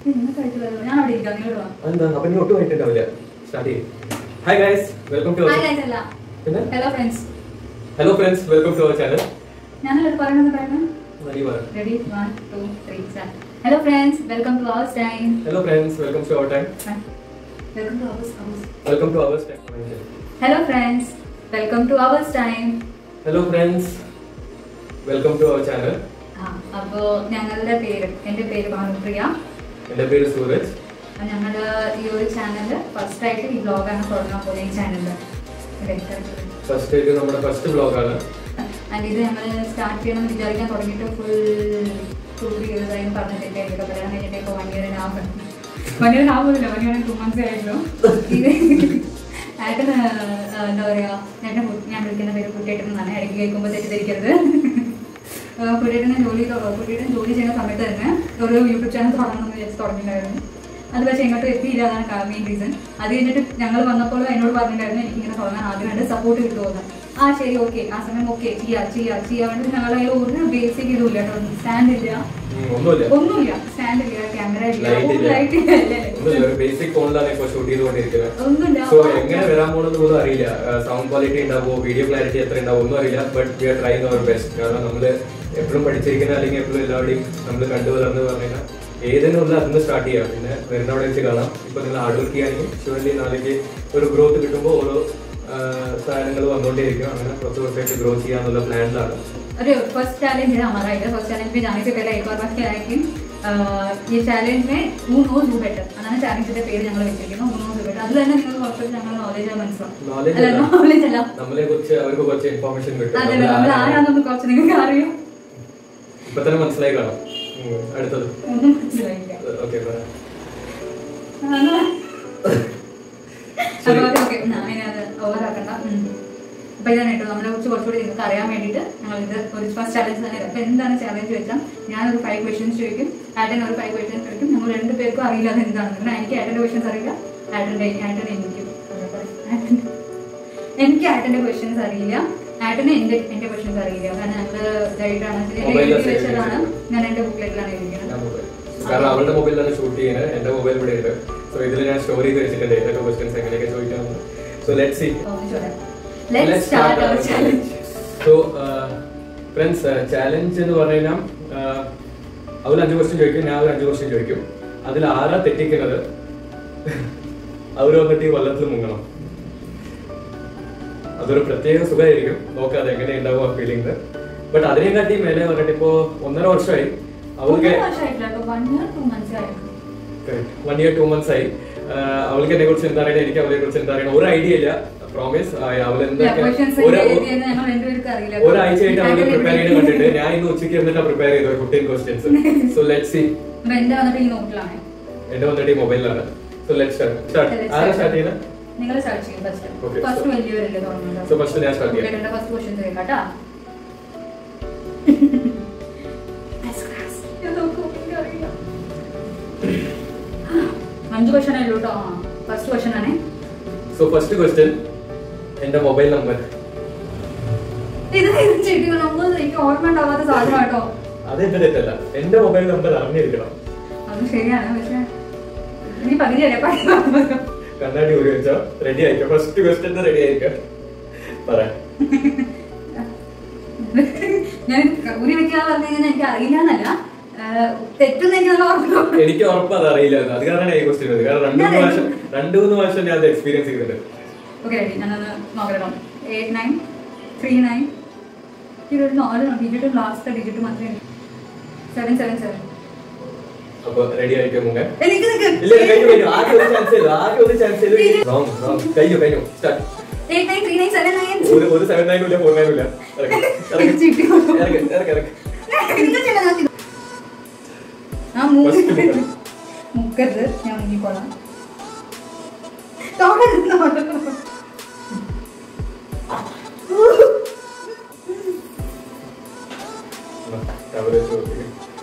നിങ്ങൾക്ക് ആയിട്ട് വരാം. ഞാൻ അവിടെ ഇരിക്കാം നിങ്ങൾ വാ. എന്താ അപ്പൊ നീ ഒട്ടും ആയിട്ടുണ്ടാവില്ല സ്റ്റാർട്ട് ചെയ്യും hi guys welcome to Hi guys, അല്ല. പിന്നെ Hello friends. Hello friends welcome to our channel ഞാനല്ലേ പറയുന്നത് പറയുന്നത് നരി പറ ready one two three start hello friends welcome to our time hello friends welcome to our time welcome to our house welcome to our time hello friends welcome to our time hello friends welcome to our channel അപ്പോൾ ഞങ്ങളുടെ പേര് എൻ്റെ പേര് ഭാനുപ്രിയ എൻ്റെ പേര് സൂരജ് അപ്പോൾ ഞങ്ങളുടെ ഈ ഒരു ചാനൽ ഫസ്റ്റ് ആയിട്ട് ഈ ബ്ലോഗാണ് തുടങ്ങാൻ പോകുന്നത് ഈ ചാനലിൽ ഫസ്റ്റ് ആയിട്ട് നമ്മുടെ ഫസ്റ്റ് ബ്ലോഗാണ് ആൻഡ് ഇത് ഞങ്ങൾ സ്റ്റാർട്ട് ചെയ്യണം എന്ന് വിചാരിക്കാൻ തുടങ്ങിയിട്ട് ഫുൾ ടു ഇയേഴ്സ് ആയി പറഞ്ഞിട്ടൊക്കെ ആയിരുന്നു കല്യാണം കഴിഞ്ഞിട്ട് ഇപ്പോൾ one year and half one year half ഇല്ല വൺ ഇയർ ടു മന്ത്സ് ആയിരുന്നു ഇത് ഏട്ടന് ആ, എന്താ പറയുക ഏട്ടൻ കു- ഞാൻ വിളിക്കുന്ന പേര് കുട്ടിയേട്ടൻ എന്നാണ് ഇടയ്ക്ക് കേൾക്കുമ്പോൾ തെറ്റിദ്ധരിക്കരുത് കുട്ടിയേട്ടൻ ജോലി തൊ- കുട്ടിയേട്ടൻ ജോലി ചെയ്യുന്ന സമയത്ത് തന്നെ ഒരു യൂട്യൂബ് ചാനൽ തുടങ്ങണമെന്ന് വിചാരിച്ച് തുടങ്ങിയിട്ടുണ്ടായിരുന്നു അത് പക്ഷേ എങ്ങോട്ട് എത്തിയില്ല അതാണ് മെയിൻ റീസൺ അത് കഴിഞ്ഞിട്ട് ഞങ്ങൾ വന്നപ്പോൾ എന്നോട് പറഞ്ഞിട്ടുണ്ടായിരുന്നു എനിക്ക് ഇങ്ങനെ തുടങ്ങാൻ ആഗ്രഹമുണ്ട് സപ്പോർട്ട് കിട്ടുമെന്ന് ആ ശരി ഓക്കെ ആ സമയം ഓക്കെ ചെയ്യാ ചെയ്യാ ചെയ്യാൻ വേണ്ടി ഞങ്ങളുടെ കയ്യിൽ ഒരു ബേസിക് ഇതും ഇല്ല കേട്ടോ സ്റ്റാൻഡ് ഇല്ല ഒന്നുമില്ല ഒന്നുമില്ല സ്റ്റാൻഡ് ഇല്ല ക്യാമറ ഇല്ല Light ഇല്ല. ലൈറ്റ് ഇല്ല അല്ലേ ഒന്നുമില്ല ഒരു ബേസിക് ഫോണിലാണ് ഇപ്പോൾ ഷൂട്ട് ചെയ്തുകൊണ്ടിരിക്കുന്നത് ഒന്നുമില്ല സോ എങ്ങനെ വരാൻ പോകുന്നത് പോലും അറിയില്ല സൗണ്ട് ക്വാളിറ്റി ഉണ്ടാവുമോ വീഡിയോ ക്ലാരിറ്റി എത്ര ഉണ്ടാവും ഒന്നും അറിയില്ല but we are trying our best കാരണം നമ്മൾ എപ്പോഴും പഠിച്ചിരിക്കുന്ന അല്ലെങ്കിൽ എപ്പോഴും എല്ലാവരുടെയും നമ്മൾ കണ്ടുവരുന്നത് പറഞ്ഞാൽ ഏതിനുള്ള അതിന് സ്റ്റാർട്ട് ചെയ്യാം പിന്നെ വരുന്ന അവിടെ വെച്ച് കാണാം ഇപ്പൊ നിങ്ങൾ ഹാർഡ് വർക്ക് ചെയ്യുകയാണെങ്കിൽ ഷുവർലി നാളേക്ക് ഒരു ഗ്രോത്ത് കിട്ടുമ്പോൾ ഓരോ സാധനങ്ങൾ വന്നുകൊണ്ടേയിരിക്കും അങ്ങനെ കുറച്ച് കുറച്ചായിട്ട് ഗ്രോ ചെയ്യാന്നുള്ള പ്ലാനിലാണ് अरे फर्स्ट चैलेंज है हमारा इधर फर्स्ट चैलेंज में जाने से पहले एक और बात क्या है कि आ, ये चैलेंज में ഹൂ നോസ് ഹൂ ബെറ്റർ അതാണ് ചാലഞ്ചിന്റെ പേര് ഞങ്ങൾ വെച്ചിരിക്കുന്നത് ഹൂ നോസ് ഹൂ ബെറ്റർ അതിൽ തന്നെ നിങ്ങൾ കുറച്ച് ഞങ്ങൾ നോളജ് മനസ്സിലാവും Knowledge അല്ല അല്ല. നോളജ് അല്ല നമ്മളെ കുറിച്ച് അവർക്ക് കുറച്ച് ഇൻഫോർമേഷൻ കിട്ടും അതല്ല നമ്മൾ നമ്മൾ ആരാണ്. ആരാണെന്ന് കുറച്ച് നിങ്ങൾക്ക് അറിയും ഇപ്പൊ തന്നെ മനസ്സിലായി കാണാം ഉം, അടുത്തത് ഒന്നും മനസ്സിലായില്ല ഓക്കെ പറയാം അപ്പൊ ഓക്കെ ഓക്കെ അതിനത് ഓവറാക്കണ്ട ഉം. അപ്പൊ ഇതാണ് കേട്ടോ നമ്മളെ കുറിച്ച് കുറച്ചുകൂടി നിങ്ങൾക്ക് അറിയാൻ വേണ്ടിയിട്ട് ഞങ്ങൾ ഇത് ഒരു ഫസ്റ്റ് ചാലഞ്ച് തന്നെ അപ്പൊ എന്താണ് ചാലഞ്ച് വെച്ചാൽ ഞാനൊരു ഫൈവ് ക്വസ്റ്റ്യൻസ് ചോദിക്കും ആറ്റൻ ഒരു ഫൈവ് ക്വസ്റ്റ്യൻസ് ചോദിക്കും ഞങ്ങൾ രണ്ട് പേർക്കും അറിയില്ല അത് എന്താണെന്ന് എനിക്ക് ആറ്റന്റെ ക്വസ്റ്റ്യൻസ് അറിയില്ല ആറ്റന്റെ ആറ്റൻ എനിക്കും അതേപോലെ ആറ്റൻ- എനിക്ക് ആറ്റന്റെ ക്വസ്റ്റ്യൻസ് അറിയില്ല ആറ്റന് എന്റെ എന്റെ ക്വസ്റ്റ്യൻസ് അറിയില്ല കാരണം ഞങ്ങള് ഇതായിട്ടാണ് Mobile എഴുതി save വെച്ചതാണ് ചെയ്തിട്ടുണ്ട്. ഞാൻ എന്റെ ബുക്കിലേക്കാണ് എഴുതിയത് ഞാൻ mobile. കാരണം അവളുടെ മൊബൈലിലാണ് ഷൂട്ട് ചെയ്യുന്നത് എന്റെ മൊബൈൽ ഇവിടെ ഉണ്ട് സോ ഇതിൽ ഞാൻ സ്റ്റോർ ചെയ്ത് വെച്ചിട്ടുണ്ട് ഏതൊക്കെ ക്വസ്റ്റ്യൻസ് എങ്ങനെയൊക്കെ ചോദിക്കാമെന്ന് so let see let's start our challenge so friends challenge എന്ന് പറഞ്ഞു കഴിഞ്ഞാൽ അവൾ അഞ്ച് ക്വസ്റ്റ്യൻ ചോദിക്കും ഞാൻ ഒരു അഞ്ച് ക്വസ്റ്റ്യൻ ചോദിക്കും അതിൽ ആരാ തെറ്റിക്കുന്നത് അവർ വന്നിട്ട് ഈ വള്ളത്തിൽ മുങ്ങണം അതൊരു പ്രത്യേക സുഖമായിരിക്കും നോക്കാം അത് എങ്ങനെ ഉണ്ടാവും ആ ഫീലിംഗ് ബട്ട് അതിനെക്കാട്ടി മേലെ പറഞ്ഞിട്ട് ഇപ്പോ ഒന്നര വർഷമായി അവൾക്ക് വൺ ഇയർ ടു മന്ത്സ് ആയിരുന്നു വൺ ഇയർ ടു മന്ത്സ് ആയി ആഹ് അവൾക്ക് എന്നെ കുറിച്ച് എന്താ അറിയണം എനിക്ക് അവളെ കുറിച്ച് എന്താ അറിയണം ഒരു ഐഡിയ ഇല്ല പ്രോമിസ് അവൾ എന്തൊക്കെ ക്വസ്റ്റ്യൻസ് ഒരു എഴുതിയെന്ന് ഞങ്ങൾ രണ്ടുപേർക്കും അറിയില്ല ഒരാഴ്ചയായിട്ട് അവള് പ്രിപ്പയർ ചെയ്ത് കണ്ടിട്ട് ഞാൻ ഇന്ന് ഉച്ചയ്ക്ക് എന്നിട്ടാ പ്രിപ്പയർ ചെയ്തത് fifteen questions so let see അപ്പൊ എന്റെ വന്നിട്ട് ഈ നോട്ടിലാണ് എന്റെ വന്നിട്ട് ഈ മൊബൈലിലാണ് സോ ലെറ്റ് സ്റ്റാർട്ട് ആരാ സ്റ്റാർട്ട് ചെയ്യുന്നത് നിങ്ങൾ സ്റ്റാർട്ട് ചെയ്യും ഫസ്റ്റ് Okay, ഫസ്റ്റ് so- വലിയവരല്ലേ തുടങ്ങുന്നത് So first ഞാൻ start ചെയ്യാം. എന്റെ ഫസ്റ്റ് ക്വസ്റ്റ്യൻ കേട്ടാ അഞ്ച് ക്വസ്റ്റ്യൻ അല്ലോ കേട്ടോ ഫസ്റ്റ് ക്വസ്റ്റ്യൻ ആണേ സോ ഫസ്റ്റ് ക്വസ്റ്റ്യൻ എന്റെ മൊബൈൽ നമ്പർ ഇത് ചേട്ടി നമ്മൾ എനിക്ക് ഓർമ്മ ഉണ്ടാവാത്ത സാധനം കേട്ടോ അത് എന്റെ തെറ്റല്ല എന്റെ മൊബൈൽ നമ്പർ അറിഞ്ഞിരിക്കണം അത് ശരിയാണ് പക്ഷെ നീ പകുതിയല്ലേ പകുതി കണ്ണാടി ഊരി വെച്ചോ റെഡി ആയിക്കോ ഫസ്റ്റ് ക്വസ്റ്റ്യൻ റെഡി ആയിക്കോ പറ ഞാൻ ഊരി വെക്കാന്ന് പറഞ്ഞു കഴിഞ്ഞാൽ എനിക്ക് അറിയില്ല എന്നല്ല തെറ്റെന്ന് എനിക്ക് നല്ല ഓർമ്മ എനിക്ക് ഉറപ്പ് അത് അറിയില്ല അത് കാരണമാണ് ഈ ക്വസ്റ്റ്യൻ കാരണം രണ്ടു മൂന്ന് വർഷം രണ്ടു മൂന്ന് വർഷം ഞാൻ അത് എക്സ്പീരിയൻസ് ചെയ്തിട്ടുണ്ട് ഓക്കെ റെഡി ഞാനൊന്ന് നോക്കണം എയ്റ്റ് നയൻ ത്രീ നയൻ ഇരുപത് നാല് ഡിജിറ്റും ലാസ്റ്റ് ഡിജിറ്റ് മാത്രമേ സെവൻ സെവൻ സെവൻ അപ്പൊ റെഡി ആയിക്കോ മുങ്ങ എനിക്ക് നിക്ക്. ഇല്ല കഴിഞ്ഞു കഴിഞ്ഞു ആകെ ഒരു ചാൻസ് ചെയ്തു ആകെ ഒരു ചാൻസ് ചെയ്തു റോങ് റോങ് കഴിഞ്ഞു കഴിഞ്ഞു start Eight nine three nine seven nine. ഒരു ഒരു സെവൻ നയനും ഇല്ല ഫോർ നയനും ഇല്ല ഇറക്ക്, ഇറക്ക്, ചിട്ടി കൊണ്ടു. ഇറക്ക്, ഇറക്ക്, ഇറക്ക്. എനിക്ക് ചെയ്യണം, ഞാൻ ചെയ്തു. ആ മൂന്ന് First മുക്കരുത്. മുക്കരുത് ഞാൻ മുങ്ങിക്കോളാം തുടരുത്, തുടരുത്. Cover വെച്ച് നോക്കിക്കേ.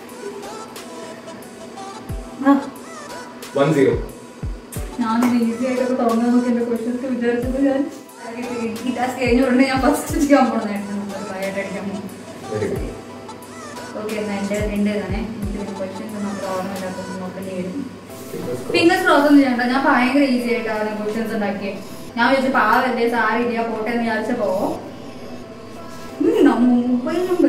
ആ, One zero. ഞാനൊരു ഈസി ആയിട്ടൊക്കെ തുറന്നു നോക്കി എന്റെ ക്വസ്റ്റ്യൻസ് വിചാരിച്ചത് ഞാൻ ഈ ടാസ്ക് കഴിഞ്ഞ ഉടനെ ഞാൻ ഫസ്റ്റ് ചെയ്യാൻ പോണതായിരുന്നു ഭയമായിട്ട് അടിക്കാൻ പോകും Very good. ഓക്കെ എന്നാൽ എൻ്റെ എൻ്റെ തന്നെ എനിക്ക് ക്വസ്റ്റ്യൻസ് മാത്രം ഓർമ്മയില്ലാത്തത് നോക്കേണ്ടി വരും ഫിംഗേഴ്സ് ക്രോസ് ഒന്നും ചെയ്യണ്ട ഞാൻ ഭയങ്കര ഈസി ആയിട്ടാണ് ക്വസ്റ്റ്യൻസ് ഉണ്ടാക്കിയത് ഞാൻ വിചാരിച്ചു പാവല്ലേ സാരില്ല പോട്ടെ എന്ന് വിചാരിച്ചപ്പോ mobile number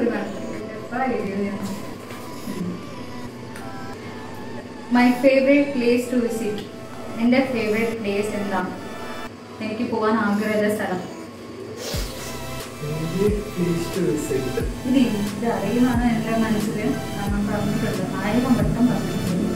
my favourite place to visit എൻ്റെ ഫേവറേറ്റ് പ്ലേസ് എന്താ എനിക്ക് പോകാൻ ആഗ്രഹമുള്ള സ്ഥലം ഇത് ഇത് അറിയുന്നതാണ് എൻ്റെ മനസ്സിൽ കാരണം പറഞ്ഞിട്ടുണ്ട് ആയിരം വട്ടം പറഞ്ഞിട്ടുണ്ട്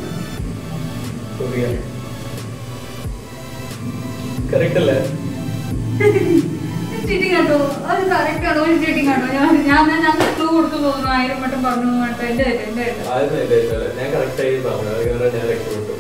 കറക്റ്റ് അല്ലേ ചീറ്റിംഗ് ആട്ടോ അത് കറക്റ്റ് ആണോ ചീറ്റിംഗ് ആട്ടോ ഞാൻ ഞാൻ ഞാൻ ക്ലൂ കൊടുത്തു തോന്നുന്നു ആയിരം വട്ടം പറഞ്ഞു കേട്ടോ എന്റെ ആയിട്ട് എന്റെ ആയിട്ട് ആദ്യം എന്റെ ആയിട്ടല്ല ഞാൻ കറക്റ്റ് ആയി പറഞ്ഞു അത് കാരണം ഞാൻ രക്ഷപ്പെട്ടു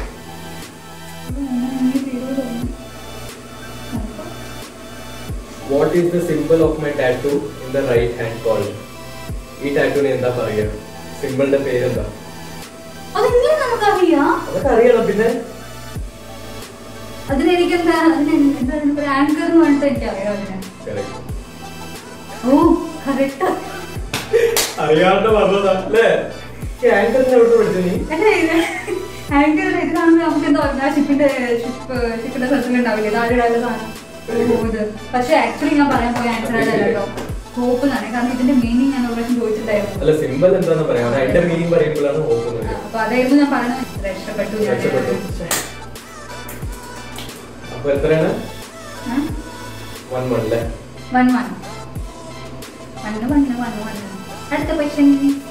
what is the symbol of my tattoo in the right hand call ഈ ടാറ്റുവിന് എന്താ പറയുക സിമ്പിളിന്റെ പേരെന്താ അതെങ്ങനെ നമുക്കറിയാം അതൊക്കെ അറിയണം പിന്നെ അതിന് എനിക്കെന്താ അതിന് എന്താ ഒരു ആങ്കർ എന്ന് പറഞ്ഞിട്ട് എനിക്കറിയാം അതിന് Correct. ഓ കറക്റ്റ് അറിയാണ്ട് പറഞ്ഞതാ അല്ലേ ആങ്കറിനെ എവിടെ പഠിച്ചു നീ അല്ലേ ഇത് ആങ്കർ ഇത് കാണുമ്പോൾ നമുക്ക് എന്താ പറയുക ഷിപ്പിന്റെ ഷിപ്പ് ഷിപ്പിന്റെ സ്ഥലത്തിൽ ഉണ്ടാവില്ലേ താഴെ ഇടാനുള്ള സാധനം ഓ ഇത് പക്ഷെ ആക്ച്വലി ഞാൻ പറയാൻ പോയ ആൻസർ അതല്ല കേട്ടോ ഹോപ്പ് എന്നാണ് കാരണം ഇതിന്റെ മീനിങ് ഞാൻ ഒരു പ്രാവശ്യം ചോദിച്ചിട്ടുണ്ടായിരുന്നു അല്ല സിമ്പിൾ എന്താന്ന് പറയാം അതിന്റെ മീനിങ് പറയുമ്പോഴാണ് നോക്കുന്നത് അപ്പൊ അതായിരുന്നു ഞാൻ പറഞ്ഞത് രക്ഷപ്പെട്ടു ഞാൻ രക്ഷപ്പെട്ടു അപ്പൊ എത്രയാണ് വൺ വൺ അല്ലേ one one one one one one അടുത്ത ക്വസ്റ്റ്യൻ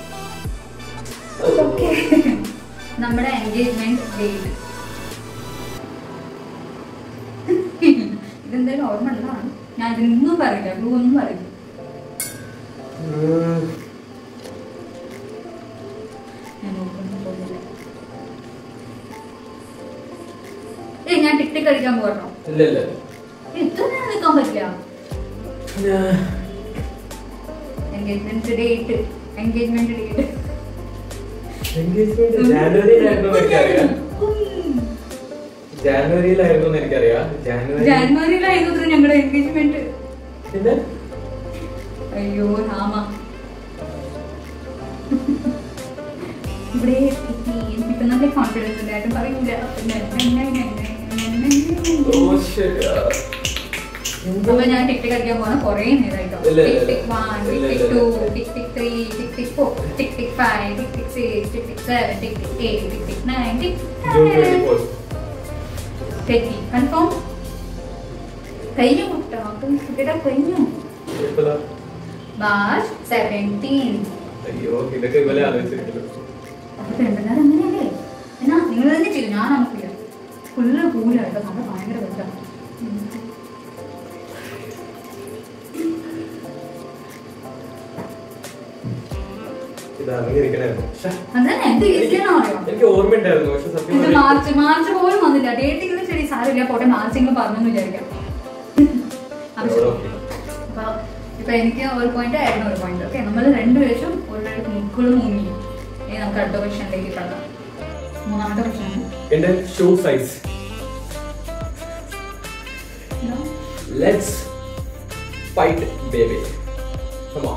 ഓക്കെ നമ്മുടെ എൻഗേജ്മെന്റ് ഡേറ്റ് ഇതെന്തായാലും ഓർമ്മ ഉള്ളതാണ് ഞാൻ ഇതിനൊന്നും പറയില്ല ഗ്ലൂ ഒന്നും പറയില്ല ഞാൻ നോക്കുന്നു പോകുന്നില്ല ഏയ് ഞാൻ ടിക് ടിക് കളിക്കാൻ പോകട്ടോ ഇല്ല ഇല്ല ഇത്ര നേരം നിൽക്കാൻ പറ്റില്ല engagement date engagement date engagement ജാനുവരിയിലായിരുന്നു എനിക്കറിയാം ജാനുവരിയിലായിരുന്നു എനിക്കറിയാം ജാനുവരി ജാനുവരിയിലായിരുന്നു ഇത്ര ഞങ്ങളുടെ എൻഗേജ്മെന്റ് പിന്നെ അയ്യോ രാമ ഇവിടെ എത്തി. എനിക്കിപ്പോ നല്ല കോൺഫിഡൻസ് ഉണ്ട് ആരും പറയൂല ഓ ശരിയാ അപ്പൊ ഞാൻ ടിക് ടിക് കളിക്കാൻ പോണ കൊറേ നേരമായിട്ടോ ഇല്ല, ടിക് ഇല്ല, ടിക് വൺ ഇല്ല, ടിക് ഇല്ല, ടിക് ടു ഇല്ല. Tick tick three tick tick four tick tick five tick tick six tick tick seven tick tick eight tick tick nine tick June twenty four തെറ്റി കൺഫേം കഴിഞ്ഞു കുട്ടാ കുട്ടിയുടെ കഴിഞ്ഞു ഇപ്പതാ മാർച്ച് സെവൻറ്റീൻ അയ്യോ ഇതൊക്കെ ഇവലെ ആലോചിച്ചിരിക്കല്ലോ അപ്പൊ പെൺപിള്ളേർ അങ്ങനെയല്ലേ എന്നാ നിങ്ങൾ തന്നെ ചെയ്യും ഞാൻ നമുക്കില്ല ഫുള്ള് കൂലാട്ടോ നമ്മൾ ഭയങ്കര ബെറ്റർ ഇത് അറിഞ്ഞിരിക്കണായിരുന്നു ശ്ശെ, അതന്നെ എന്ത് ഈസിയാണോ അറിയാം എനിക്ക് ഓർമ്മയുണ്ടായിരുന്നു പക്ഷെ സത്യം ഇത് പറഞ്ഞാ- മാർച്ച് മാർച്ച് പോലും വന്നില്ല ഡേറ്റിംഗ് ശരി സാരില്ല പോട്ടെ മാർച്ചെങ്കിലും പറഞ്ഞെന്ന് വിചാരിക്കാം അപ്പൊ ശരി. ഓക്കേ. അപ്പൊ ഇപ്പൊ എനിക്ക് ഒരു പോയിന്റ് ആയിരുന്നു ഒരു പോയിന്റ് ഓക്കെ നമ്മൾ രണ്ടുപേരും ഒരു മുക്കുകളും മുങ്ങി ഇനി നമുക്ക് അടുത്ത ക്വസ്റ്റ്യനിലേക്ക് കടക്കാം മൂന്നാമത്തെ ക്വസ്റ്റ്യൻ എന്റെ shoe size let's fight baby come on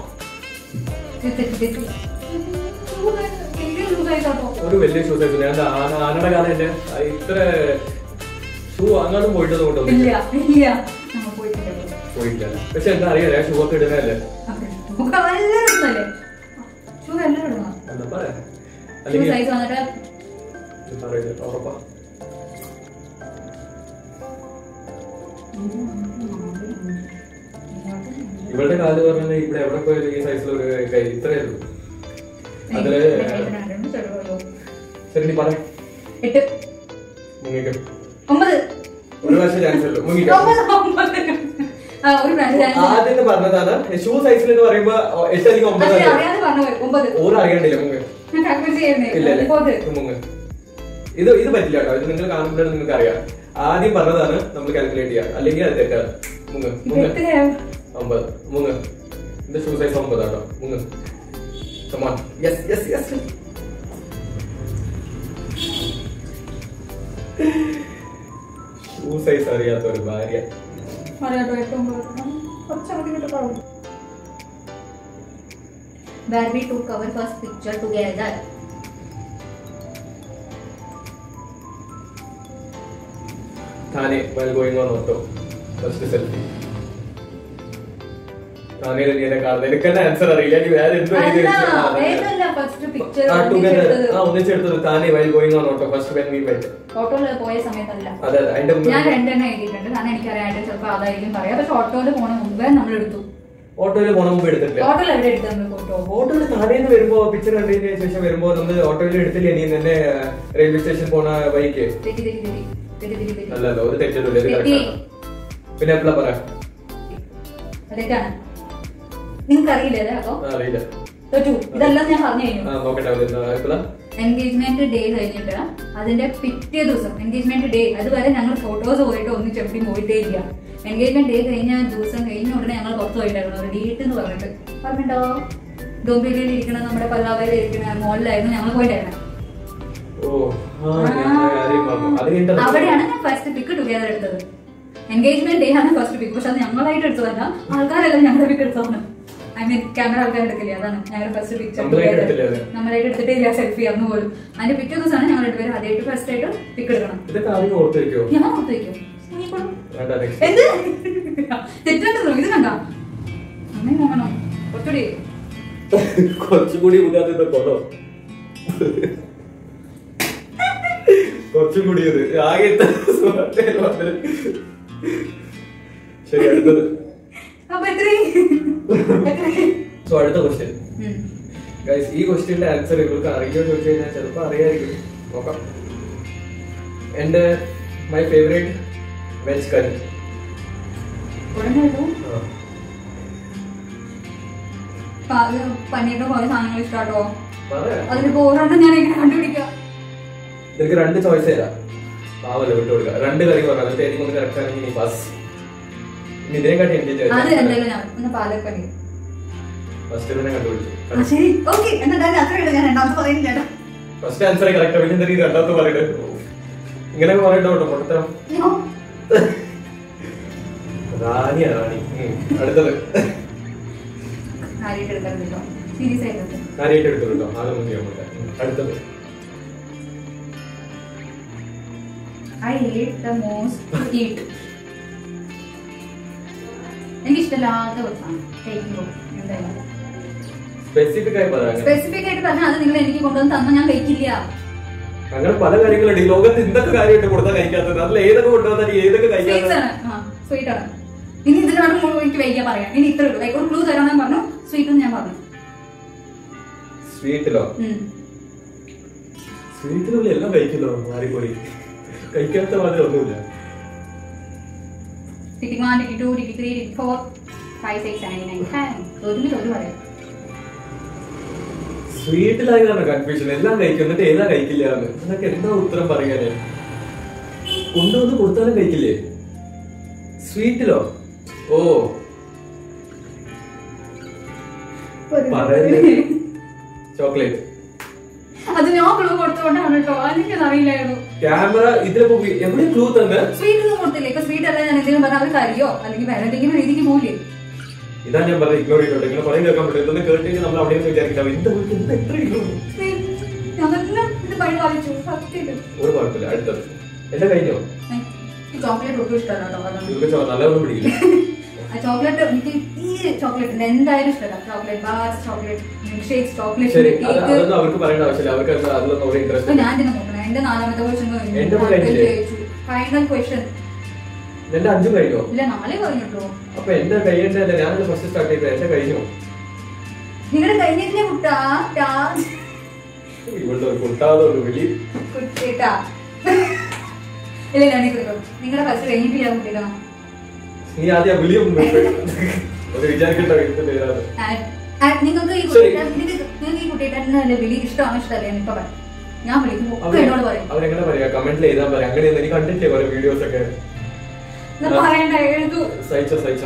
ഒരു വലിയ ഷൂ സൈസ് ഞാൻ ആന ആനയുടെ കാലം എന്റെ ഇത്ര ഷൂ അങ്ങോട്ടും പോയിട്ടത് കൊണ്ടൊന്നും ഇല്ല ഇല്ല നമ്മ പോയിട്ടില്ല പോയില്ല പക്ഷെ എന്താ അറിയാം ഷൂ ഒക്കെ ഇടുന്നതല്ലേ നമുക്ക് എല്ലാവരും ഇടുന്നല്ലേ ഷൂ എല്ലാവരും ഇടണം എന്താ പറയാ ഷൂ അല്ലെങ്കിൽ സൈസ് വന്നിട്ട് പറയില്ല ഉറപ്പാ ഇവളുടെ കാല് പറഞ്ഞാൽ ഇവിടെ എവിടെ പോയാലും ഈ സൈസിൽ ഒരു കൈ ഇത്രയേ ഉള്ളൂ അതില് ശരി നീ പറ എട്ട് മുങ്ങിക്കും ഒമ്പത് ഒരു പ്രാവശ്യം ചാൻസ് ഉള്ളൂ മുങ്ങിക്കും ഒമ്പത് ഒമ്പത് ആ ഒരു പ്രാവശ്യം chance ഇല്ല. ആദ്യം പറഞ്ഞതാണ് ഷൂ സൈസിൽ എന്ന് പറയുമ്പോ എട്ട് അല്ലെങ്കിൽ ഒമ്പത് പക്ഷേ അറിയാതെ പറഞ്ഞു പോയി. ഒമ്പത് ഓർ അറിയണ്ടില്ല മുങ്ങ് ഞാൻ calculate ചെയ്യുന്നേ. ഇല്ല ഇല്ല ഒമ്പത് മുങ്ങ് ഇത് ഇത് പറ്റില്ല കേട്ടോ ഇത് നിങ്ങൾ കാണുമ്പോഴാണ് നിങ്ങൾക്ക് അറിയാം ആദ്യം പറഞ്ഞതാണ് നമ്മൾ കാൽക്കുലേറ്റ് ചെയ്യുക അല്ലെങ്കിൽ അത് തെറ്റാണ് മുങ്ങ് ഇത് മുങ്ങ് എത്രയാ? ഒമ്പത് മൂന്ന് എന്റെ ഷൂ സൈസ് ഒമ്പതാട്ടോ മൂന്ന് come on yes yes yes shoe size അറിയാത്ത ഒരു ഭാര്യ അറിയാട്ടോ, എട്ട് ഒമ്പത്. ആ, കുറച്ചങ്ങോട്ട് ഇങ്ങോട്ട് പോകും. Where we took our first picture together. താനെ while going on auto first selfie താനെ നീനെ കാണുന്നത് എനിക്കെന്നെ ആൻസർ അറിയില്ല ഇനി വേറെ എന്തോ എഴുതി അല്ല, വെച്ചു. ആ, അതെ. ഏതല്ല first picture ആ, together. ഒന്നിച്ചെടുത്തത്? ആ, ഒന്നിച്ചെടുത്തത് താനെ while going on auto first when we met ഓട്ടോയിൽ പോയ സമയത്തല്ല അതെ അതെ അതിന്റെ മുമ്പ് ഞാൻ രണ്ടെണ്ണം എഴുതിയിട്ടുണ്ട് കാരണം എനിക്കറിയാനായിട്ട് ചിലപ്പോൾ അതായിരിക്കും പറയാം പക്ഷെ ഓട്ടോയിൽ പോണ മുമ്പേ നമ്മൾ എടുത്തു ഓട്ടോയിൽ പോണ മുമ്പ് എടുത്തിട്ടില്ല ഓട്ടോയിൽ എവിടെ എടുത്തു നമ്മൾ ഫോട്ടോ ഓട്ടോയിൽ താഴേന്ന് വരുമ്പോ പിക്ചർ കണ്ടതിന് ശേഷം വരുമ്പോ നമ്മൾ ഓട്ടോയിൽ എടുത്തില്ലേ നീ തന്നെ റെയിൽവേ സ്റ്റേഷൻ പോണ ബൈക്ക് തെറ്റി തെറ്റി തെറ്റി തെറ്റി തെറ്റി തെറ്റി അല്ലല്ലോ ഒരു തെറ്റൊന്നുമില്ല ഇത് തെറ്റി. correct ആണ്. പിന്നെ എപ്പോഴാ പറയാ തെറ്റാണ് നിങ്ങൾക്ക് അറിയില്ലേ അപ്പൊ ആ, അറിയില്ല തോറ്റു ഇതെല്ലാം ഞാൻ പറഞ്ഞു കഴിഞ്ഞു ആ നോക്കട്ടെ എപ്പോഴാ എൻഗേജ്മെന്റ് ഡേ കഴിഞ്ഞിട്ട് അതിന്റെ പിറ്റേ ദിവസം എൻഗേജ്മെന്റ് ഡേ അതുവരെ ഞങ്ങൾ ഫോട്ടോസ് പോയിട്ട് ഒന്നിച്ച് എവിടെയും പോയിട്ടേ ഇല്ല എൻഗേജ്മെന്റ് ഡേ കഴിഞ്ഞ ദിവസം കഴിഞ്ഞ ഉടനെ ഞങ്ങൾ പുറത്ത് പോയിട്ടായിരുന്നു ഒരു ഡേറ്റ് എന്ന് പറഞ്ഞിട്ട് പറഞ്ഞിട്ടോ ഡോംബിലിയിൽ ഇരിക്കണ നമ്മുടെ പല്ലാവയിൽ ഇരിക്കണ മോളിലായിരുന്നു ഞങ്ങൾ പോയിട്ടായിരുന്നു ഓ ആ ഞാൻ കാര്യം പറഞ്ഞു അത് കഴിഞ്ഞിട്ട് അവിടെയാണ് ഞാൻ ഫസ്റ്റ് പിക്ക് ടുഗദർ എടുത്തത് എൻഗേജ്മെന്റ് ഡേ ആണ് ഫസ്റ്റ് പിക്ക് പക്ഷെ അത് ഞങ്ങളായിട്ട് എടുത്തതല്ല ആൾക്കാരെല്ലാം ഞങ്ങളുടെ പിക്ക് എടുത്തതാണ് ഐ മീൻ ക്യാമറ ആൾക്കാർ എടുക്കില്ല അതാണ് ഞങ്ങളുടെ ഫസ്റ്റ് പിക്ചർ നമ്മളായിട്ട് എടുത്തില്ലേ അത്? നമ്മളായിട്ട് എടുത്തിട്ടേ ഇല്ല സെൽഫി അന്ന് പോലും അതിന്റെ പിറ്റേ ദിവസമാണ് ഞങ്ങൾ രണ്ടുപേരും ആദ്യമായിട്ട് ഫസ്റ്റ് ആയിട്ട് പിക്ക് എടുക്കണം ഇതൊക്കെ ആദ്യം ഓർത്ത് വെക്കോ ഞാൻ ഓർത്ത് വെക്കും നീ കൊടു. വേണ്ട next. എന്ത് തെറ്റുണ്ടോ ഇത് കണ്ട അമ്മേ നോക്കണം കുറച്ചുകൂടി കുറച്ചുകൂടി മുഖാത്ത കൊള്ളോ കുറച്ചും കൂടി ഇത് ആകെ ഇത്ര smart ആയി വന്നത്. ശരി അടുത്തത് അപ്പൊ എത്രയും എത്രയും സോ അടുത്ത ക്വസ്റ്റ്യൻ ഉം. ഗൈസ് ഈ ക്വസ്റ്റ്യന്റെ ആൻസർ ഇവർക്ക് അറിയോ ചോദിച്ചു കഴിഞ്ഞാൽ ചിലപ്പോൾ അറിയായിരിക്കും നോക്കാം എന്റെ മൈ ഫേവറേറ്റ് വെജ് കറി ഉടനെ കേട്ടോ പനീറിന്റെ കുറെ സാധനങ്ങൾ ഇഷ്ടാട്ടോ അതിലിപ്പോ ഓരോന്നും ഞാൻ എങ്ങനെ കണ്ടുപിടിക്കാം നിനക്ക് രണ്ട് ചോയ്സ് തരാം പാവല്ല വിട്ടു കൊടുക്കുക രണ്ട് കറി പറഞ്ഞു അതിൽ എനിക്ക് ഒന്ന് കറക്റ്റ് ആണെങ്കിൽ നീ പാസ് ഇനി ഇതിനെ കാട്ടി എനിക്ക് അത് എന്തായാലും ഞാൻ ഒന്ന് പാലക് പനീർ ഫസ്റ്റ് തന്നെ കണ്ടുപിടിച്ചു ആ ശരി ഓക്കെ എന്നിട്ട് അത്ര ഇല്ല ഞാൻ രണ്ടാമത്തെ പറയുന്നില്ല കേട്ടോ ഫസ്റ്റ് ആൻസർ കറക്റ്റ് പിന്നെ എന്താ നീ രണ്ടാമത്തെ പറയുന്നത് ഇങ്ങനെ പറയട്ടോ കേട്ടോ പൊട്ടത്തരം നോ. റാണിയാ റാണി ഉം. അടുത്തത് കാര്യമായിട്ട് എടുക്കാൻ കേട്ടോ സീരിയസ് ആയിട്ട് കാര്യമായിട്ട് എടുത്തിട്ടുണ്ടോ അതൊന്നും ചെയ്യാൻ പറ്റില്ല അടുത്തത് I hate the most eat എനിക്ക് ഇഷ്ടമില്ലാത്ത ഒരു സാധനം കഴിക്കുമ്പോൾ എന്തായാലും സ്പെസിഫിക് ആയി പറയാം സ്പെസിഫിക് ആയിട്ട് പറഞ്ഞാൽ അത് നിങ്ങൾ എനിക്ക് കൊണ്ടുവന്ന് തന്നാൽ ഞാൻ കഴിക്കില്ല അങ്ങനെ പല കാര്യങ്ങളുണ്ട് ഈ ലോകത്ത് എന്തൊക്കെ കാര്യമായിട്ട് കൊടുത്താൽ കഴിക്കാത്തത് അതിൽ ഏതൊക്കെ കൊണ്ടുവന്നാൽ നീ ഏതൊക്കെ സ്വീറ്റ്സ് കഴിക്കാത്തത് ആണ് ആ സ്വീറ്റ് ആണ് ഇനി ഇതിനാണ് മുഴുവൻ എനിക്ക് വൈകിയാ പറയാം ഇനി ഇത്ര ഉള്ളൂ ലൈക്ക് ഒരു ക്ലൂ തരാൻ പറഞ്ഞു സ്വീറ്റ് ഞാൻ പറഞ്ഞു സ്വീറ്റിലോ ഉം. സ്വീറ്റിലുള്ള എല്ലാം കഴിക്കല്ലോ മാറിപ്പോയി കഴിക്കാത്ത മാതിരി ഒന്നുമില്ല ടിക്കി വൺ ടിക്കി ടു ടിക്കി ത്രീ ടിക്കി four five six seven nine ten ഒരുമിച്ച് ഒരു പറയാം സ്വീറ്റിലായതാണ് കൺഫ്യൂഷൻ എല്ലാം കഴിക്കും എന്നിട്ട് ഏതാ കഴിക്കില്ല എന്ന് എന്നൊക്കെ എന്താ ഉത്തരം പറയാന് കൊണ്ടുവന്ന് കൊടുത്താലും കഴിക്കില്ലേ സ്വീറ്റിലോ ഓ ചോക്ലേറ്റ് അത് ഞാൻ ക്ലൂ കൊടുത്തുകൊണ്ടാണ് കേട്ടോ അതെനിക്കത് അറിയില്ലായിരുന്നു ക്യാമറ ഇതിലിപ്പോ എവിടെ ക്ലൂ തന്നെ സ്വീറ്റ് ഒന്നും കൊടുത്തില്ല ഇപ്പൊ സ്വീറ്റ് അല്ല ഞാൻ എന്തെങ്കിലും പറഞ്ഞാൽ അവർ കറിയോ അല്ലെങ്കിൽ വേറെ എന്തെങ്കിലും രീതിക്ക് പോകില്ലേ ഇതാ ഞാൻ പറഞ്ഞത് ഇഗ്നോർ ചെയ്തോട്ടെ ഇങ്ങനെ പറയാൻ കേൾക്കാൻ പറ്റും ഇതൊന്ന് കേട്ടിട്ട് നമ്മൾ അവിടെ വിചാരിക്കില്ല എന്താ ഇവർക്ക് എന്താ എത്ര ഇഗ്നോർ അതെല്ലാം ഇത് പരിപാലിച്ചു സത്യം ഒരു കുഴപ്പമില്ല അടുത്തത് എന്റെ കഴിഞ്ഞോ ഈ ചോക്ലേറ്റ് ഒട്ടും ഇഷ്ടമല്ല കേട്ടോ അതാണ് ഇവർക്ക് ചോ- നല്ലതൊന്നും പിടിക്കില്ല ആ ചോക്ലേറ്റ് എനിക്ക് ഈ ചോക്ലേറ്റ് എന്തായാലും ഇഷ്ടമല്ല chocolate bars chocolate milk shakes chocolate ശരി അത് കേക്ക് അതൊന്നും അവർക്ക് പറയേണ്ട ആവശ്യമില്ല അവർക്ക് അത് അതിലൊന്നും ഒരു അപ്പൊ ഇൻട്രസ്റ്റ് ഞാൻ ഇതിനെ നോക്കണം എന്റെ നാലാമത്തെ എന്റെ കൂടെ കഴിഞ്ഞില്ലേ? ക്വസ്റ്റ്യൻ ഫൈനൽ ക്വസ്റ്റ്യൻ എന്റെ അഞ്ചും കഴിഞ്ഞോ ഇല്ല നാളെ പറഞ്ഞിട്ടോ അപ്പൊ എന്റെ കഴിയണ്ടല്ലേ ഞാനത് ഫസ്റ്റ് സ്റ്റാർട്ട് ചെയ്തത് എന്റെ കഴിഞ്ഞു നിങ്ങളുടെ കഴിഞ്ഞിട്ടില്ലേ കുട്ടാ ടാ. ഇവളുടെ ഒരു കുട്ടാതെ ഒരു വലിയ കുട്ടേട്ടാ ഇല്ല ഞാൻ നിങ്ങളുടെ ഫസ്റ്റ് കഴിഞ്ഞിട്ടില്ല കുട്ടികളാ നീ ആദ്യം ആ വിളിയും അത് വിചാരിക്കണ്ട വീട്ടിൽ പേരാണ് നിങ്ങൾക്ക് ഈ ശരി. കുട്ടിയേട്ടൻ നിങ്ങൾക്ക് നിങ്ങൾക്ക് ഈ കുട്ടിയേട്ടനെ വിളി ഇഷ്ടമാണോ ഇഷ്ടമല്ലേ എനിക്ക് പറയാം ഞാൻ വിളിക്കുമ്പോൾ ഒക്കെ എന്നോട് പറയും അവരെങ്ങനെ പറയാ കമന്റിൽ എഴുതാൻ പറയാം അങ്ങനെയൊന്നും എനിക്ക് കണ്ടിട്ടില്ലേ കുറെ വീഡിയോസ് ഒക്കെ ഞാൻ പറയണ്ട എഴുതൂ സഹിച്ച സഹിച്ച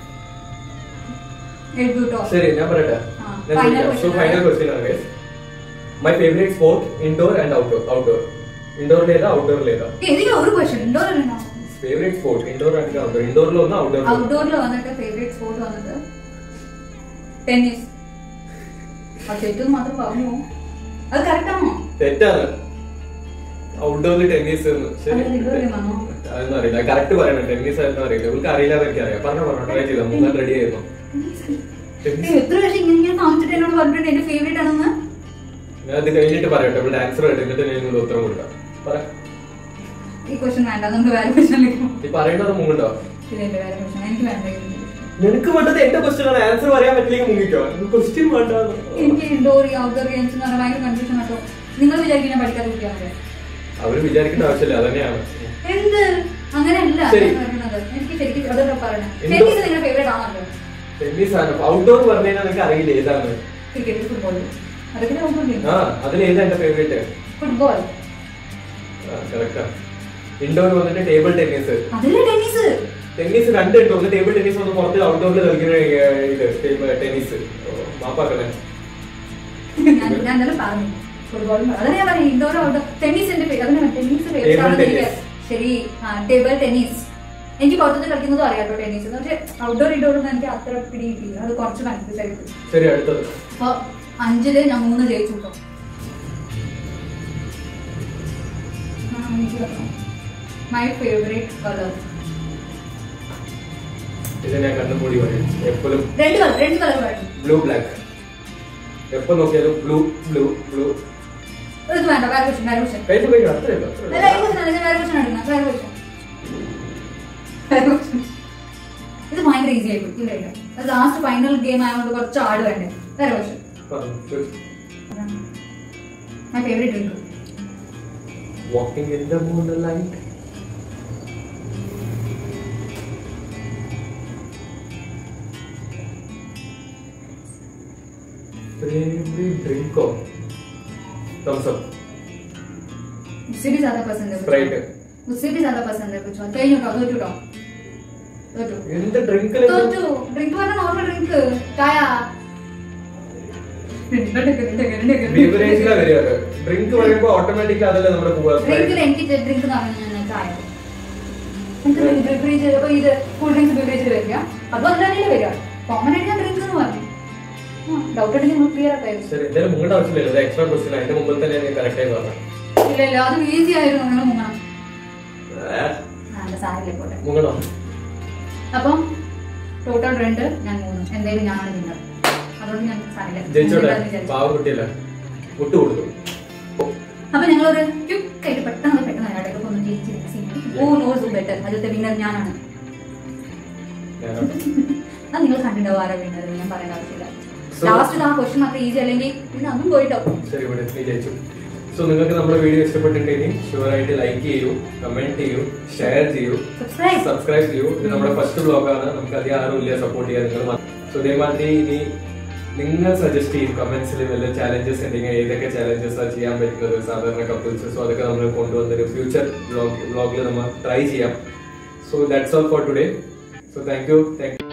എഴുതൂ കേട്ടോ ശരി ഞാൻ പറയട്ടെ ആ, ഞാൻ final ചോദിക്കാം. So, question final ആണ്. question ആണ് my favourite sport indoor and outdoor outdoor ഇൻഡോറിലേതാ ഔട്ട്ഡോറിലേതാ ഏതെങ്കിലും ഒരു ക്വസ്റ്റ്യൻ ഇൻഡോർ അല്ലല്ലോ favourite sport indoor and outdoor ഇൻഡോറിൽ ഒന്ന് ഔട്ട്ഡോർ ഔട്ട്ഡോറിൽ വന്നിട്ട് ഫേവറേറ്റ് സ്പോർട്ട് വന്നിട്ട് ടെന്നീസ് അത് തെറ്റെന്ന് മാത്രം പറഞ്ഞു അത് കറക്റ്റ് ആണോ തെറ്റാണ് ഔട്ട്ഡോറിൽ ടെന്നീസ് ശരി അത് indoor game ആണോ? അതൊന്നും അറിയില്ല കറക്റ്റ് പറയണം ടെന്നീസ് ആയിരുന്നു അറിയില്ല ഇവർക്ക് അറിയില്ല എന്നൊക്കെ അറിയാം പറഞ്ഞോ പറഞ്ഞോ ട്രൈ ചെയ്തോ മൂന്നാം റെഡി ആയിരുന്നു ഏയ്, എത്ര പ്രാവശ്യം ഇങ്ങനെ ഇങ്ങനെ കാണിച്ചിട്ട് എന്നോട് പറഞ്ഞിട്ടുണ്ട് എന്റെ ഫേവറേറ്റ് ആണെന്ന് ഞാൻ ഇത് കഴിഞ്ഞിട്ട് പറയട്ടെ ഇവിടെ ആൻസർ ആയിട്ട് എന്നിട്ട് ഞാൻ ഇങ്ങോട്ട് ഉത്തരം കൊടുക്കാം പറ ഈ ക്വസ്റ്റൻ വേണ്ട നമുക്ക് വേറെ ക്വസ്റ്റനിലേക്ക് പോകും ഈ പറയുന്നത് മുങ്ങുണ്ടോ ഇത് എന്റെ വേറെ ക്വസ്റ്റൻ എനിക്ക് വേണ്ട ഇത്. നിനക്ക് വേണ്ടത് എന്റെ ക്വസ്റ്റൻ ആണ് ആൻസർ പറയാൻ പറ്റില്ലെങ്കിൽ മുങ്ങിക്കോ ക്വസ്റ്റ്യൻ വേണ്ട എനിക്ക് ഇൻഡോർ ഔട്ട്ഡോർ ഗെയിംസ് എന്ന് പറഞ്ഞാൽ ഭയങ്കര കൺഫ്യൂഷൻ ആട്ടോ നിങ്ങൾ വിചാരിക്കുന്ന പഠിക്കാത്ത കുട്ടിയാണ് അവര് വിചാരിക്കേണ്ട ആവശ്യമില്ല അതന്നെയാണ് എന്ത് അങ്ങനെയല്ല ശരി. ഞാൻ പറയുന്നത് എനിക്ക് ശരിക്കും അതൊക്കെ പറയണം എന്തോ- ടെന്നീസ് നിങ്ങളുടെ ഫേവറേറ്റ് ആണല്ലോ ടെന്നീസ് ആണ് ഔട്ട്ഡോർ പറഞ്ഞു കഴിഞ്ഞാൽ നിനക്ക് അറിയില്ല ഏതാണ് ക്രിക്കറ്റ് ഫുട്ബോൾ അതൊക്കെ ഔട്ട്ഡോർ ഗെയിം ആ അതിൽ ഏതാ എന്റെ ഫേവറേറ്റ് ഫുട്ബോൾ കറക്റ്റാ ഇൻഡോർ വന്നിട്ട് ടേബിൾ ടെന്നീസ് അതിലെ ടെന്നീസ് ടെന്നീസ് രണ്ടുണ്ട് ഒന്ന് ടേബിൾ ടെന്നീസ് ഒന്ന് പുറത്ത് ഔട്ട്ഡോറിൽ കളിക്കുന്ന ഏർ, ഇത് ടേബിൾ ടെന്നീസ് ഓ, മാപ്പാക്കണേ ഞാൻ ഞാൻ എന്തായാലും പറഞ്ഞു ഫുട്ബോളും അതാണ് ഞാൻ പറഞ്ഞു ഇൻഡോർ ഔട്ട്ഡോർ ടെന്നീസിന്റെ പേര് അതിനാണ് ടെന്നീസ് Table ഫേവറേറ്റ് ആണെന്ന് എനിക്ക് tennis. ശരി ടേബിൾ ടെന്നീസ് എനിക്ക് പുറത്തുനിന്ന് കളിക്കുന്നതും അറിയാട്ടോ ടെന്നീസ് പക്ഷെ ഔട്ട്ഡോർ ഇൻഡോർ ഒന്നും എനിക്ക് അത്ര പിടി കിട്ടിയില്ല അത് കുറച്ച് കൺഫ്യൂസ് ആയിട്ട് ശരി അടുത്തത് അപ്പൊ അഞ്ചില് ഞാൻ മൂന്ന് ജയിച്ചു കേട്ടോ മൈ ഫേവറേറ്റ് കളർ ഇത് ഞാൻ കണ്ണുമൂടി പറയും എപ്പോഴും രണ്ട് കളർ രണ്ട് കളർ വേണം ബ്ലൂ ബ്ലാക്ക് എപ്പോ നോക്കിയാലും ബ്ലൂ ബ്ലൂ ബ്ലൂ ഇത് വേണ്ട വേറെ ക്വസ്റ്റൻ വേറെ ക്വസ്റ്റൻ കഴിഞ്ഞു കഴിഞ്ഞു അത്രയേ ഉള്ളൂ, അത്രയേ അല്ല ഈ ഉള്ളൂ. ക്വസ്റ്റൻ അല്ല ഞാൻ വേറെ ക്വസ്റ്റൻ എടുക്കണം വേറെ ക്വസ്റ്റൻ വേറെ ക്വസ്റ്റൻ ഇത് ഭയങ്കര ഈസി ആയി പോയി ഇല്ല ഇല്ല അത് ലാസ്റ്റ് ഫൈനൽ ഗെയിം ആയതുകൊണ്ട് കുറച്ച് ആട് വേണ്ടേ വേറെ ക്വസ്റ്റൻ പറഞ്ഞു. ചോദിച്ചു. My favourite drink Walking in the moonlight. Favorite drink of thumbs up. मुझसे भी ज्यादा पसंद है Sprite. मुझसे भी ज्यादा पसंद है कुछ कहीं उठाओ दो उठाओ दो എന്ത് ഡ്രിങ്ക് തോറ്റു ഡ്രിങ്ക് പറഞ്ഞ നോർമൽ ഡ്രിങ്ക് ചായ ബീവറേജിലാ വരിക ഡ്രിങ്ക് പറയുമ്പോ ഓട്ടോമാറ്റിക്കലി അതല്ലേ നമ്മുടെ പോവാ ഡ്രിങ്കിൽ എനിക്ക് ഡ്രിങ്ക് എന്ന് പറഞ്ഞാൽ ചായ ബിവറേജ് അപ്പൊ ഇത് കൂൾ ഡ്രിങ്ക്സ് ബിവറേജിൽ വരിക അതും അതിലല്ലേ വരിക കോമൺ ആയിട്ട് ഞാൻ ഡ്രിങ്ക് എന്ന് പറഞ്ഞു ഡൗട്ട് ഉണ്ടെങ്കിൽ നമ്മൾ ക്ലിയർ ആക്കായിരുന്നു ശരി എന്തായാലും മുങ്ങേണ്ട ആവശ്യമില്ല ഇത് എക്സ്ട്രാ ക്വസ്റ്റ്യൻ അതിന്റെ മുമ്പിൽ തന്നെ ഞാൻ കറക്റ്റ് ആയി പറഞ്ഞു ഇല്ല ഇല്ല അത് ഈസി ആയിരുന്നു നിങ്ങൾ മുങ്ങണം ഏ, ആ എന്താ സാരില്ല പോട്ടെ മുങ്ങണോ അപ്പം ടോട്ടൽ രണ്ട് ഞാൻ മൂന്ന് എന്തായാലും ഞാനാണ് വിന്നർ അതുകൊണ്ട് ഞാൻ സാരില്ല ജയിച്ചോട്ടെ ഞാൻ വിചാരിച്ചു. പാവ കുട്ടിയല്ല വിട്ടു കൊടുത്തു അപ്പൊ ഞങ്ങളൊരു ക്വിക്ക് ആയിട്ട് പെട്ടെന്ന് പെട്ടെന്ന് അയാളുടെ ഒന്ന് ജയിച്ചിരിക്കും ഓ നോസ് ബെറ്റർ അതിലത്തെ വിന്നർ ഞാനാണ് ഞാനാണ്. അത് നിങ്ങൾ കണ്ടിട്ടുണ്ടാവും ആരാ വിന്നർ ഞാൻ പറയേണ്ട ആവശ്യമില്ല So- ലാസ്റ്റ് ആ ക്വസ്റ്റൻ അത്ര ഈസി അല്ലെങ്കിൽ പിന്നെ അതും പോയിട്ടോ ശരി ഇവിടെ നീ ജയിച്ചു സോ നിങ്ങൾക്ക് നമ്മുടെ വീഡിയോ ഇഷ്ടപ്പെട്ടിട്ടുണ്ടെങ്കിൽ ഷുവർ ആയിട്ട് ലൈക്ക് ചെയ്യൂ കമന്റ് ചെയ്യൂ ഷെയർ ചെയ്യൂ സബ്സ്ക്രൈബ് സബ്സ്ക്രൈബ് ചെയ്യൂ ഇത് നമ്മുടെ ഫസ്റ്റ് ബ്ലോഗാണ് നമുക്ക് അധികം ആരും ഇല്ല സപ്പോർട്ട് ചെയ്യാൻ നിങ്ങൾ സോ ഇതേമാതിരി ഇനി നിങ്ങൾ സജസ്റ്റ് ചെയ്യും കമന്റ്സിൽ വല്ല ചാലഞ്ചസ് ഉണ്ടെങ്കിൽ ഏതൊക്കെ ചാലഞ്ചസ് ആണ് ചെയ്യാൻ പറ്റുന്നത് സാധാരണ കപ്പിൾസ് സോ അതൊക്കെ നമ്മൾ കൊണ്ടുവന്നൊരു ഫ്യൂച്ചർ ബ്ലോഗ് ബ്ലോഗിൽ നമ്മൾ ട്രൈ ചെയ്യാം so that's all for today so thank you thank U